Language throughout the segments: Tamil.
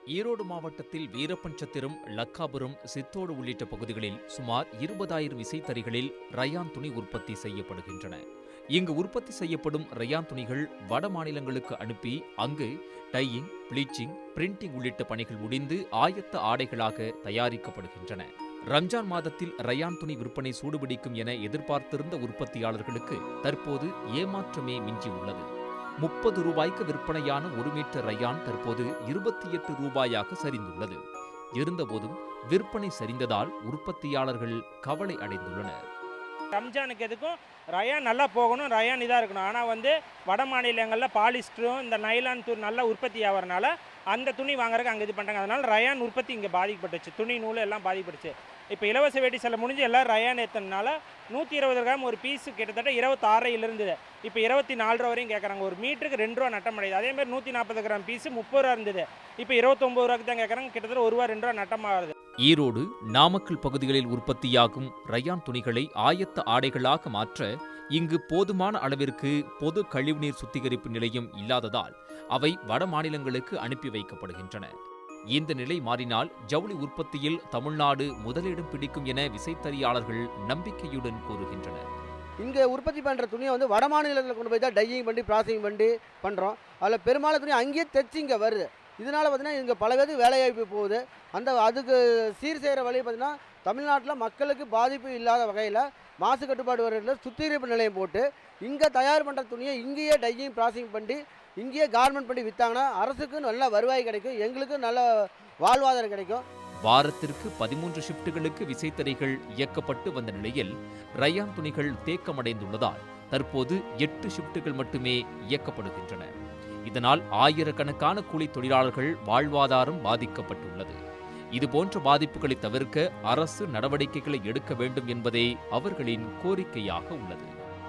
ஈரோடு மாவட்டத்தில் வீரப்பஞ்சத்திரம் லக்காபுரம் சித்தோடு உள்ளிட்ட பகுதிகளில் சுமார் இருபதாயிரம் விசைத்தறிகளில் ரயான் துணி உற்பத்தி செய்யப்படுகின்றன இங்கு உற்பத்தி செய்யப்படும் ரயான் துணிகள் வட மாநிலங்களுக்கு அனுப்பி அங்கு டையிங் ப்ளீச்சிங் பிரிண்டிங் உள்ளிட்ட பணிகள் முடிந்து ஆயத்த ஆடைகளாக தயாரிக்கப்படுகின்றன ரம்ஜான் மாதத்தில் ரயான் துணி விற்பனை சூடுபிடிக்கும் என எதிர்பார்த்திருந்த உற்பத்தியாளர்களுக்கு தற்போது ஏமாற்றமே மிஞ்சியுள்ளது முப்பது ரூபாய்க்கு விற்பனையான ஒரு மீட்டர் ரயான் தற்போது இருபத்தி எட்டு ரூபாயாக சரிந்துள்ளது இருந்தபோதும் விற்பனை சரிந்ததால் உற்பத்தியாளர்கள் கவலை அடைந்துள்ளனர் ரம்ஜானுக்கு எதுக்கும் ரயான் நல்லா போகணும் ரயான் இதாக இருக்கணும் ஆனால் வந்து வட மாநிலங்களில் பாலிஸ்டரும் இந்த நைலான் துணி நல்லா உற்பத்தி ஆகிறனால அந்த துணி வாங்குறதுக்கு அங்கே இது பண்ணுறாங்க அதனால் ரயான் உற்பத்தி இங்கே பாதிக்கப்பட்டுச்சு துணி நூல் எல்லாம் பாதிக்கப்பட்டுச்சு இப்போ இலவச வேட்டி செல்ல முடிஞ்சு எல்லாம் ரயான் ஏற்றனால நூற்றி இருபது கிராம் ஒரு பீஸு கிட்டத்தட்ட இருபத்தாறையில் இருந்தது இப்போ இருபத்தி நாலு ரூபா வரையும் கேட்குறாங்க ஒரு மீட்டருக்கு ரெண்டு ரூபா நட்டம் அடையுது அதே மாதிரி நூற்றி நாற்பது கிராம் பீஸு முப்பது ரூபா இருந்தது இப்போ இருபத்தொம்பது ரூபாய்க்கு தான் கேட்குறாங்க கிட்டத்தட்ட ஒரு ரூபா ரெண்டு ரூபா நட்டமாகுது ஈரோடு நாமக்கல் பகுதிகளில் உற்பத்தியாகும் ரயான் துணிகளை ஆயத்த ஆடைகளாக மாற்ற இங்கு போதுமான அளவிற்கு பொது கழிவுநீர் சுத்திகரிப்பு நிலையம் இல்லாததால் அவை வட மாநிலங்களுக்கு அனுப்பி வைக்கப்படுகின்றன இந்த நிலை மாறினால் ஜவுளி உற்பத்தியில் தமிழ்நாடு முதலிடம் பிடிக்கும் என விசைத்தறியாளர்கள் நம்பிக்கையுடன் கூறுகின்றனர் இங்கே உற்பத்தி பண்ணுற துணியை வந்து வட மாநிலத்தில் கொண்டு போய் தான் டையிங் பண்ணி ப்ராசஸிங் பண்ணி பண்ணுறோம் அதில் பெரும்பாலும் துணி அங்கேயே தைச்சு இங்கே வருது இதனால் பார்த்தீங்கன்னா இங்கே பல பேருக்கு வேலைவாய்ப்பு போகுது அந்த அதுக்கு சீர் செய்கிற வழி பார்த்தீங்கன்னா தமிழ்நாட்டில் மக்களுக்கு பாதிப்பு இல்லாத வகையில் மாசு கட்டுப்பாடு வரையில் சுத்திகரிப்பு நிலையம் போட்டு இங்கே தயார் பண்ணுற துணியை இங்கேயே டையிங் ப்ராசஸிங் பண்ணி இங்கேயே கார்மெண்ட் பண்ணி விற்றாங்கன்னா அரசுக்கு நல்ல வருவாய் கிடைக்கும் எங்களுக்கும் நல்ல வாழ்வாதாரம் கிடைக்கும் வாரத்திற்கு பதிமூன்று ஷிப்டுகளுக்கு விசைத்தறிகள் இயக்கப்பட்டு வந்த நிலையில் ரயான் துணிகள் தேக்கமடைந்துள்ளதால் தற்போது எட்டு ஷிப்டுகள் மட்டுமே இயக்கப்படுகின்றன இதனால் ஆயிரக்கணக்கான கூலி தொழிலாளர்கள் வாழ்வாதாரம் பாதிக்கப்பட்டுள்ளது இதுபோன்ற பாதிப்புகளை தவிர்க்க அரசு நடவடிக்கைகளை எடுக்க வேண்டும் என்பதே அவர்களின் கோரிக்கையாக உள்ளது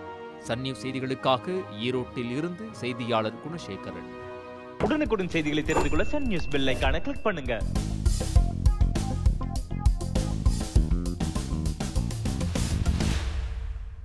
சன் நியூஸ் செய்திகளுக்காக ஈரோட்டில் இருந்து செய்தியாளர் குணசேகரன் உடனுக்குடன் செய்திகளை தெரிந்து கொள்ள சன் நியூஸ் பெல் ஐகானை கிளிக் பண்ணுங்க